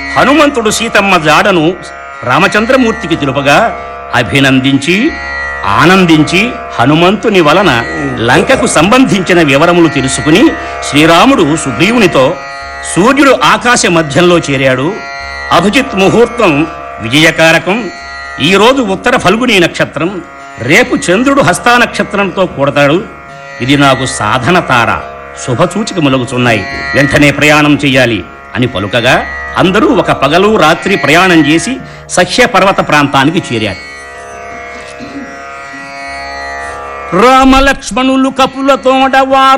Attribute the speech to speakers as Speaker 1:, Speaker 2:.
Speaker 1: హనుమంతుడు సీతమ్మ జాడను రామచంద్రమూర్తికి తెలుపగా అభినందించి ఆనందించి హనుమంతుని వలన లంకకు సంబంధించిన వివరములు తెలుసుకుని శ్రీరాముడు సుగ్రీవునితో సూర్యుడు ఆకాశ మధ్యంలో చేరాడు అభిజిత్ ముహూర్తం విజయకారకం ఈ రోజు ఉత్తర ఫల్గుని నక్షత్రం రేపు చంద్రుడు హస్తా నక్షత్రంతో కూడతాడు ఇది నాకు సాధన తార శుభసూచికములగుచున్నాయి వెంటనే ప్రయాణం చెయ్యాలి అని పలుకగా అందరూ ఒక పగలు రాత్రి ప్రయాణం చేసి సఖ్య పర్వత ప్రాంతానికి చేరారు రామలక్ష్మణులు కపులతోడ వార